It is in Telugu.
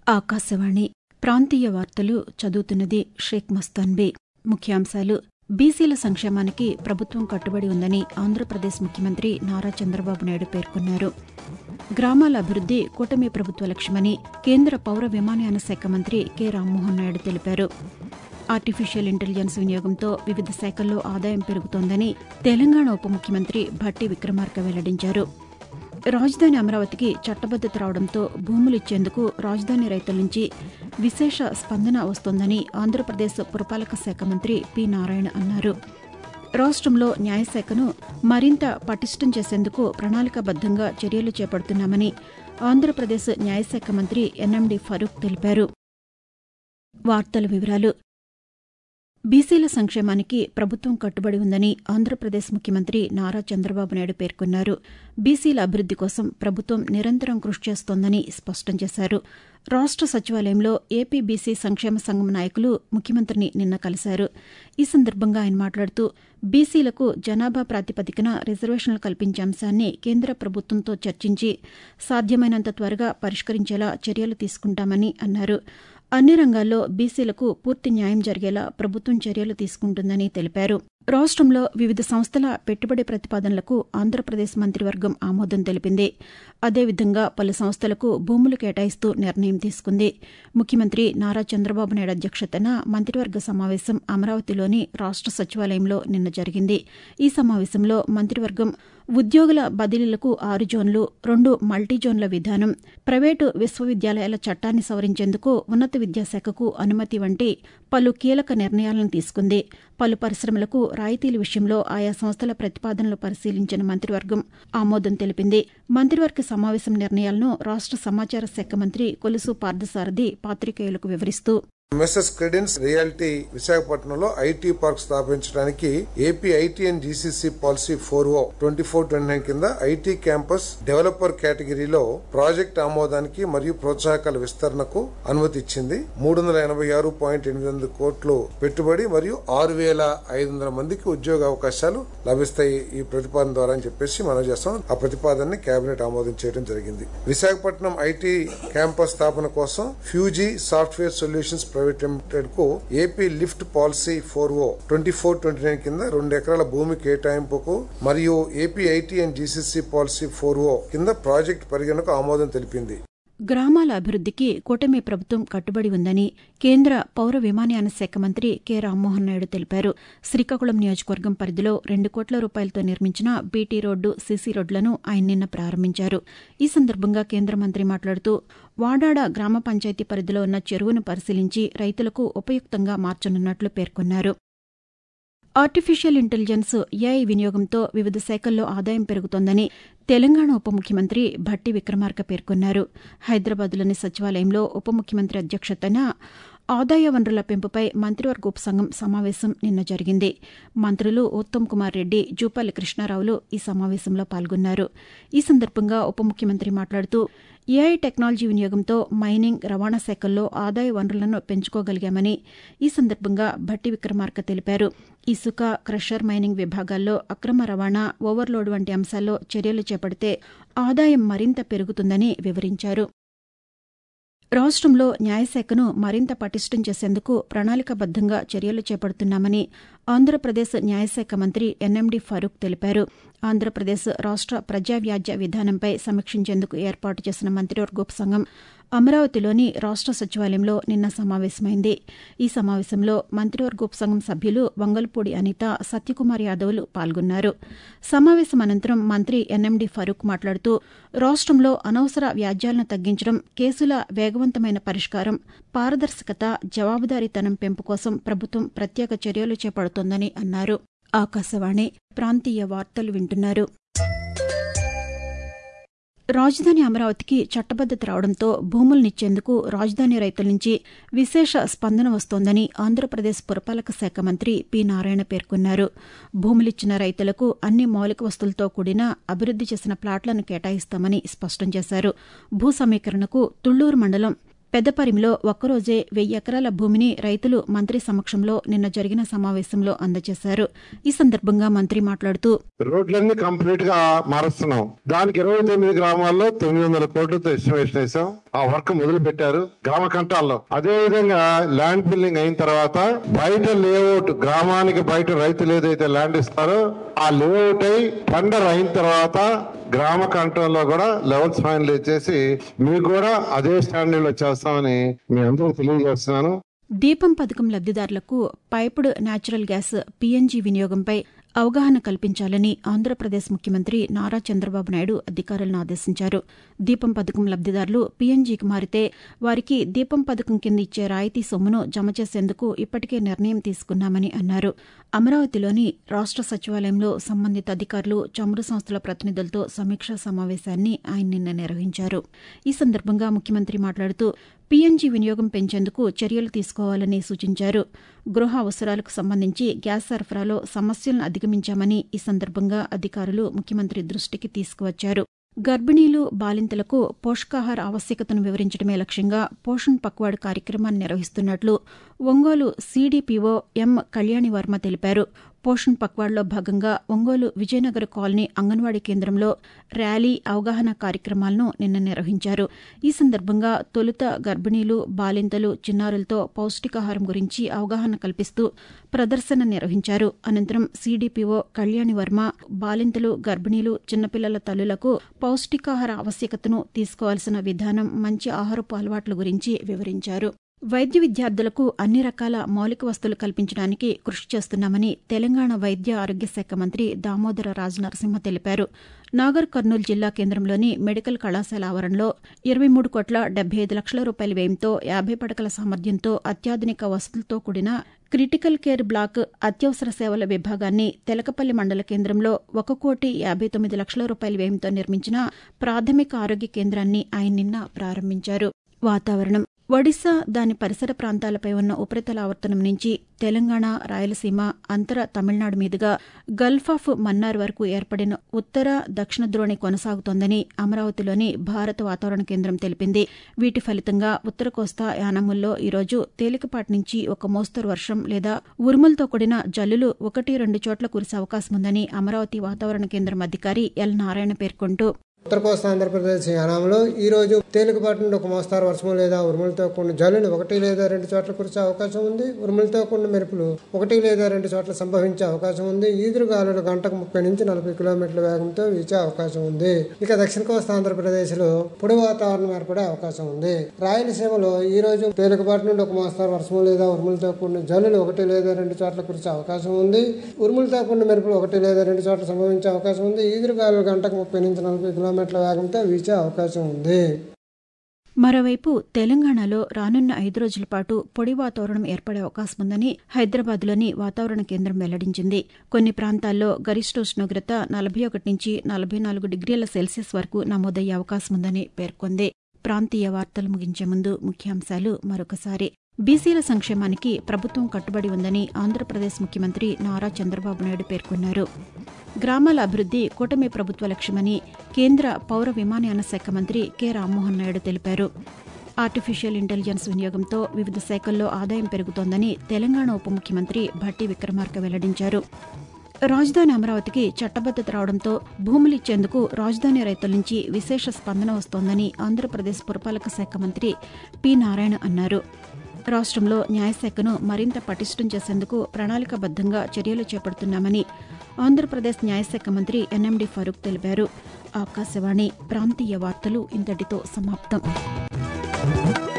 ఆకాశవాణి ప్రాంతీయ వార్తలు చదువుతున్నది షేక్ మస్తాన్బీ ముఖ్యాంశాలు బీసీల సంక్షేమానికి ప్రభుత్వం కట్టుబడి ఉందని ఆంధ్రప్రదేశ్ ముఖ్యమంత్రి నారా చంద్రబాబు నాయుడు పేర్కొన్నారు గ్రామాల అభివృద్ది కూటమి ప్రభుత్వ లక్ష్యమని కేంద్ర పౌర విమానయాన శాఖ మంత్రి కె రామ్మోహన్ నాయుడు తెలిపారు ఆర్టిఫిషియల్ ఇంటెలిజెన్స్ వినియోగంతో వివిధ శాఖల్లో ఆదాయం పెరుగుతోందని తెలంగాణ ఉప ముఖ్యమంత్రి భట్టి విక్రమార్క వెల్లడించారు రాజధాని అమరావతికి చట్టబద్దత రావడంతో భూములు ఇచ్చేందుకు రాజధాని రైతుల నుంచి విశేష స్పందన వస్తోందని ఆంధ్రప్రదేశ్ పురపాలక శాఖ మంత్రి పి నారాయణ అన్నారు రాష్ట్రంలో న్యాయశాఖను మరింత పటిష్టం చేసేందుకు ప్రణాళికాబద్దంగా చర్యలు చేపడుతున్నామని ఆంధ్రప్రదేశ్ న్యాయశాఖ మంత్రి ఎన్ఎండి ఫరూక్ తెలిపారు వార్తల వివరాలు బీసీల సంక్షేమానికి ప్రభుత్వం కట్టుబడి ఉందని ఆంధ్రప్రదేశ్ ముఖ్యమంత్రి నారా చంద్రబాబు నాయుడు పేర్కొన్నారు బీసీల అభివృద్ది కోసం ప్రభుత్వం నిరంతరం కృషి చేస్తోందని స్పష్టం చేశారు రాష్ట సచివాలయంలో ఏపీ బీసీ సంక్షేమ సంఘం నాయకులు ముఖ్యమంత్రిని నిన్న కలిశారు ఈ సందర్భంగా ఆయన మాట్లాడుతూ బీసీలకు జనాభా ప్రాతిపదికన రిజర్వేషన్లు కల్పించే అంశాన్ని కేంద్ర ప్రభుత్వంతో చర్చించి సాధ్యమైనంత త్వరగా పరిష్కరించేలా చర్యలు తీసుకుంటామని అన్నారు అన్ని రంగాల్లో బీసీలకు పూర్తి న్యాయం జరిగేలా ప్రభుత్వం చర్యలు తీసుకుంటుందని తెలిపారు రాష్ట్రంలో వివిధ సంస్థల పెట్టుబడి ప్రతిపాదనలకు ఆంధ్రప్రదేశ్ మంత్రివర్గం ఆమోదం తెలిపింది అదేవిధంగా పలు సంస్థలకు భూములు కేటాయిస్తూ నిర్ణయం తీసుకుంది ముఖ్యమంత్రి నారా చంద్రబాబు నాయుడు అధ్యక్షతన మంత్రివర్గ సమావేశం అమరావతిలోని రాష్ట సచివాలయంలో నిన్న జరిగింది ఈ సమావేశంలో మంత్రివర్గం ఉద్యోగుల బదిలీలకు ఆరు జోన్లు రెండు మల్టీ జోన్ల విధానం ప్రైవేటు విశ్వవిద్యాలయాల చట్టాన్ని సవరించేందుకు ఉన్నత విద్యాశాఖకు అనుమతి వంటి పలు కీలక నిర్ణయాలను తీసుకుంది పలు పరిశ్రమలకు రాయితీల విషయంలో ఆయా సంస్థల ప్రతిపాదనలు పరిశీలించిన మంత్రివర్గం ఆమోదం తెలిపింది మంత్రివర్గ సమావేశం నిర్ణయాలను రాష్ట సమాచార శాఖ మంత్రి కొలుసు పార్థసారథి పాతికేయులకు వివరిస్తూ మెసెస్ క్రెడెన్స్ రియాలిటీ విశాఖపట్నంలో ఐటీ పార్క్ స్థాపించడానికి AP IT and GCC policy four O twenty four twenty nine కింద ఐటీ క్యాంపస్ డెవలపర్ కేటగిరీలో ప్రాజెక్ట్ ఆమోదానికి మరియు ప్రోత్సాహకాల విస్తరణకు అనుమతి ఇచ్చింది మూడు వందల ఎనభై ఆరు పాయింట్ ఎనిమిది ఎనిమిది కోట్లు పెట్టుబడి మరియు ఆరు వేల ఐదు వందల మందికి ఉద్యోగ అవకాశాలు లభిస్తాయి ఈ ప్రతిపాదన ద్వారా అని చెప్పేసి మనం చేస్తాం ఆ ప్రతిపాదనని కేబినెట్ ఆమోదం చేయడం జరిగింది విశాఖపట్నం ఐటీ క్యాంపస్ స్థాపన కోసం Fuji software solutions private limited కు AP lift policy four O twenty four twenty nine కింద రెండు ఎకరాల భూమి కేటాయింపుకు మరియు AP IT and GCC policy four O కింద ప్రాజెక్టు పరిగణకు ఆమోదం తెలిపింది గ్రామాల అభివృద్దికి కూటమి ప్రభుత్వం కట్టుబడి ఉందని కేంద్ర పౌర విమానయాన శాఖ మంత్రి కె రామ్మోహన్ నాయుడు తెలిపారు శ్రీకాకుళం నియోజకవర్గం పరిధిలో రెండు కోట్ల రూపాయలతో నిర్మించిన బీటీ రోడ్డు సీసీ రోడ్లను ఆయన నిన్న ప్రారంభించారు ఈ సందర్భంగా కేంద్ర మంత్రి మాట్లాడుతూ వాడాడ గ్రామ పంచాయతీ పరిధిలో ఉన్న చెరువును పరిశీలించి రైతులకు ఉపయుక్తంగా మార్చనున్నట్లు పేర్కొన్నారు ఆర్టిఫిషియల్ ఇంటెలిజెన్స్ ఏఐ వినియోగంతో వివిధ శాఖల్లో ఆదాయం పెరుగుతోందని తెలంగాణ ఉప ముఖ్యమంత్రి భట్టి విక్రమార్క పేర్కొన్నారు హైదరాబాద్లోని సచివాలయంలో ఉప ముఖ్యమంత్రి అధ్యక్షతన ఆదాయ వనరుల పెంపుపై మంత్రివర్గ ఉపసంఘం సమావేశం నిన్న జరిగింది మంత్రులు ఉత్తమ్ కుమార్ రెడ్డి జూపల్లి కృష్ణారావులు ఈ సమావేశంలో పాల్గొన్నారు ఈ సందర్భంగా ఉప ముఖ్యమంత్రి మాట్లాడుతూ ఏఐ టెక్నాలజీ వినియోగంతో మైనింగ్ రవాణా శాఖల్లో ఆదాయ వనరులను పెంచుకోగలిగామని ఈ సందర్భంగా భట్టి విక్రమార్క తెలిపారు ఇసుక క్రషర్ మైనింగ్ విభాగాల్లో అక్రమ రవాణా ఓవర్లోడ్ వంటి అంశాల్లో చర్యలు చేపడితే ఆదాయం మరింత పెరుగుతుందని వివరించారు రాష్ట్రంలో న్యాయశాఖను మరింత పటిష్టం చేసేందుకు ప్రణాళికాబద్దంగా చర్యలు చేపడుతున్నామని ఆంధ్రప్రదేశ్ న్యాయశాఖ మంత్రి ఎన్ఎండి ఫరూక్ తెలిపారు ఆంధ్రప్రదేశ్ రాష్ట ప్రజా వ్యాజ్య విధానంపై సమీక్షించేందుకు ఏర్పాటు చేసిన మంత్రివర్గోపసంఘం అమరావతిలోని రాష్ట సచివాలయంలో నిన్న సమావేశమైంది ఈ సమావేశంలో మంత్రివర్గోపసంఘం సభ్యులు వంగల్పూడి అనిత సత్యకుమార్ యాదవ్లు పాల్గొన్నారు సమావేశం అనంతరం మంత్రి ఎన్ఎండి ఫరూక్ మాట్లాడుతూ రాష్ట్రంలో అనవసర వ్యాజ్యాలను తగ్గించడం కేసుల వేగవంతమైన పరిష్కారం పారదర్శకత జవాబుదారీతనం పెంపు కోసం ప్రభుత్వం ప్రత్యేక చర్యలు చేపడుతోందని అన్నారు ఆకాశవాణి ప్రాంతీయ వార్తలు వింటున్నారు రాజధాని అమరావతికి చట్టబద్దత రావడంతో భూములనిచ్చేందుకు రాజధాని రైతుల నుంచి విశేష స్పందన వస్తోందని ఆంధ్రప్రదేశ్ పురపాలక శాఖ మంత్రి పి నారాయణ పేర్కొన్నారు భూములిచ్చిన రైతులకు అన్ని మౌలిక వస్తువులతో కూడిన అభివృద్ది చేసిన ప్లాట్లను కేటాయిస్తామని స్పష్టం చేశారు భూ సమీకరణకు తుళ్లూరు మండలం పెద్దపరిమిలో ఒక్కరోజే వెయ్యి ఎకరాల భూమిని రైతులు మంత్రి సమక్షంలో నిన్న జరిగిన సమావేశంలో అందజేశారు ఈ సందర్భంగా మంత్రి మాట్లాడుతూ రోడ్లన్నీ కంప్లీట్ గా మారుస్తున్నాం దానికి ఇరవై తొమ్మిది గ్రామాల్లో తొమ్మిది వందల కోట్లతో ఎస్టిమేషన్ వేసాం ఆ వర్క్ మొదలు పెట్టారు గ్రామ కంటాల్లో అదే విధంగా ల్యాండ్ బిల్డింగ్ అయిన తర్వాత బయట లేఅవుట్ గ్రామానికి బయట రైతులు ఏదైతే ల్యాండ్ ఇస్తారో ఆ లేఅవుట్ అయి టెండర్ అయిన తర్వాత గ్రామ కంట్రోల్లో కూడా లెవెల్స్ ఫైనల్ చేసి మీకు కూడా అదే స్టాండర్డ్ లో చేస్తామని మీ అందరూ తెలియజేస్తున్నాను దీపం పథకం లబ్దిదారులకు పైపుడ్ న్యాచురల్ గ్యాస్ పీఎన్జీ వినియోగంపై అవగాహన కల్పించాలని ఆంధ్రప్రదేశ్ ముఖ్యమంత్రి నారా చంద్రబాబు నాయుడు అధికారులను ఆదేశించారు దీపం పథకం లబ్దిదారులు పీఎన్జీకి మారితే వారికి దీపం పథకం కింద ఇచ్చే రాయితీ సొమ్మును జమ చేసేందుకు ఇప్పటికే నిర్ణయం తీసుకున్నామని అన్నారు అమరావతిలోని రాష్ట సచివాలయంలో సంబంధిత అధికారులు చమురు సంస్థల ప్రతినిధులతో సమీక్షా సమావేశాన్ని ఆయన నిన్న నిర్వహించారు ఈ సందర్భంగా ముఖ్యమంత్రి మాట్లాడుతూ పీఎన్జీ వినియోగం పెంచేందుకు చర్యలు తీసుకోవాలని సూచించారు గృహ అవసరాలకు సంబంధించి గ్యాస్ సరఫరాలో సమస్యలను అధిగమించామని ఈ సందర్భంగా అధికారులు ముఖ్యమంత్రి దృష్టికి తీసుకువచ్చారు గర్భిణీలు బాలింతలకు పోషకాహార ఆవశ్యకతను వివరించడమే లక్ష్యంగా పోషణ్ పక్వాడ్ కార్యక్రమాన్ని నిర్వహిస్తున్నట్లు ఒంగోలు సీడీపీఓ ఎం కళ్యాణి వర్మ తెలిపారు పోషణ్ పక్వాడ్లో భాగంగా ఒంగోలు విజయనగర కాలనీ అంగన్వాడీ కేంద్రంలో ర్యాలీ అవగాహన కార్యక్రమాలను నిన్న నిర్వహించారు ఈ సందర్భంగా తొలుత గర్భిణీలు బాలింతలు చిన్నారులతో పౌష్టికాహారం గురించి అవగాహన కల్పిస్తూ ప్రదర్శన నిర్వహించారు అనంతరం సీడీపీఓ కళ్యాణి వర్మ బాలింతలు గర్భిణీలు చిన్నపిల్లల తల్లులకు పౌష్టికాహార ఆవశ్యకతను తీసుకోవాల్సిన విధానం మంచి ఆహారపు అలవాట్ల గురించి వివరించారు వైద్య విద్యార్థులకు అన్ని రకాల మౌలిక వస్తువులు కల్పించడానికి కృషి చేస్తున్నామని తెలంగాణ వైద్య ఆరోగ్య శాఖ మంత్రి దామోదర రాజ నరసింహ తెలిపారు నాగర్ కర్నూలు జిల్లా కేంద్రంలోని మెడికల్ కళాశాల ఆవరణలో ఇరవై మూడు కోట్ల డెబ్బై ఐదు లక్షల రూపాయల వ్యయంతో యాభై పడకల సామర్థ్యంతో అత్యాధునిక వసతులతో కూడిన క్రిటికల్ కేర్ బ్లాక్ అత్యవసర సేవల విభాగాన్ని తెలకపల్లి మండల కేంద్రంలో ఒక కోటి యాభై తొమ్మిది లక్షల రూపాయల వ్యయంతో నిర్మించిన ప్రాథమిక ఆరోగ్య కేంద్రాన్ని ఆయన నిన్న ప్రారంభించారు వాతావరణం ఒడిశా దాని పరిసర ప్రాంతాలపై ఉన్న ఉపరితల ఆవర్తనం నుంచి తెలంగాణ రాయలసీమ అంతర తమిళనాడు మీదుగా గల్ఫ్ ఆఫ్ మన్నార్ వరకు ఏర్పడిన ఉత్తర దక్షిణ ద్రోణి కొనసాగుతోందని అమరావతిలోని భారత వాతావరణ కేంద్రం తెలిపింది వీటి ఫలితంగా ఉత్తర కోస్తా యానముల్లో ఈరోజు తేలికపాటి నుంచి ఒక మోస్తరు వర్షం లేదా ఉరుములతో కూడిన జల్లులు ఒకటి రెండు చోట్ల కురిసే అవకాశం ఉందని అమరావతి వాతావరణ కేంద్రం అధికారి ఎల్ నారాయణ పేర్కొంటూ ఉత్తర కోస్తా ఆంధ్రప్రదేశ్ యానాంలో ఈ రోజు తేలికపాటి నుండి ఒక మోస్తారు వర్షం లేదా ఉరుములతో కూడిన జల్లులు ఒకటి లేదా రెండు చోట్ల కురిసే అవకాశం ఉంది ఉరుములతో కూడిన మెరుపులు ఒకటి లేదా రెండు చోట్ల సంభవించే అవకాశం ఉంది ఈదురు గాలులు గంటకు ముప్పై నుంచి నలభై కిలోమీటర్ల వేగంతో వీచే అవకాశం ఉంది ఇక దక్షిణ కోస్తా ఆంధ్రప్రదేశ్ లో పొడి వాతావరణం ఏర్పడే అవకాశం ఉంది రాయలసీమలో ఈ రోజు తేలికపాటి నుండి ఒక మోస్తారు వర్షం లేదా ఉరుములతో కూడిన జల్లులు ఒకటి లేదా రెండు చోట్ల కురిసే అవకాశం ఉంది ఉరుములతో కూడిన మెరుపులు ఒకటి లేదా రెండు చోట్ల సంభవించే అవకాశం ఉంది ఈదురు గాలులు గంటకు ముప్పై నుంచి నలభై కిలోమీటర్ల వేగంతో వీచే అవకాశం ఉంది మరోవైపు తెలంగాణలో రానున్న ఐదు రోజుల పాటు పొడి వాతావరణం ఏర్పడే అవకాశం ఉందని హైదరాబాద్లోని వాతావరణ కేంద్రం వెల్లడించింది కొన్ని ప్రాంతాల్లో గరిష్ట ఉష్ణోగ్రత నలభై ఒకటి నుంచి నలభై నాలుగు డిగ్రీల సెల్సియస్ వరకు నమోదయ్యే అవకాశం ఉందని పేర్కొంది ప్రాంతీయ వార్తలు ముగించే ముందు ముఖ్యాంశాలు మరొకసారి బీసీల సంక్షేమానికి ప్రభుత్వం కట్టుబడి ఉందని ఆంధ్రప్రదేశ్ ముఖ్యమంత్రి నారా చంద్రబాబు నాయుడు పేర్కొన్నారు గ్రామాల అభివృద్ది కూటమి ప్రభుత్వ లక్ష్యమని కేంద్ర పౌర విమానయాన శాఖ మంత్రి కె రామ్మోహన్ నాయుడు తెలిపారు ఆర్టిఫిషియల్ ఇంటెలిజెన్స్ వినియోగంతో వివిధ శాఖల్లో ఆదాయం పెరుగుతోందని తెలంగాణ ఉప ముఖ్యమంత్రి భట్టి విక్రమార్క వెల్లడించారు రాజధాని అమరావతికి చట్టబద్దత రావడంతో భూములు ఇచ్చేందుకు రాజధాని రైతుల నుంచి విశేష స్పందన వస్తోందని ఆంధ్రప్రదేశ్ పురపాలక శాఖ మంత్రి పి నారాయణ అన్నారు రాష్ట్రంలో న్యాయశాఖను మరింత పటిష్టం చేసేందుకు ప్రణాళికాబద్దంగా చర్యలు చేపడుతున్నామని ఆంధ్రప్రదేశ్ న్యాయశాఖ మంత్రి ఎన్ఎండి ఫరూక్ తెలిపారు ఆకాశవాణి ప్రాంతీయ వార్తలు ఇంతటితో సమాప్తం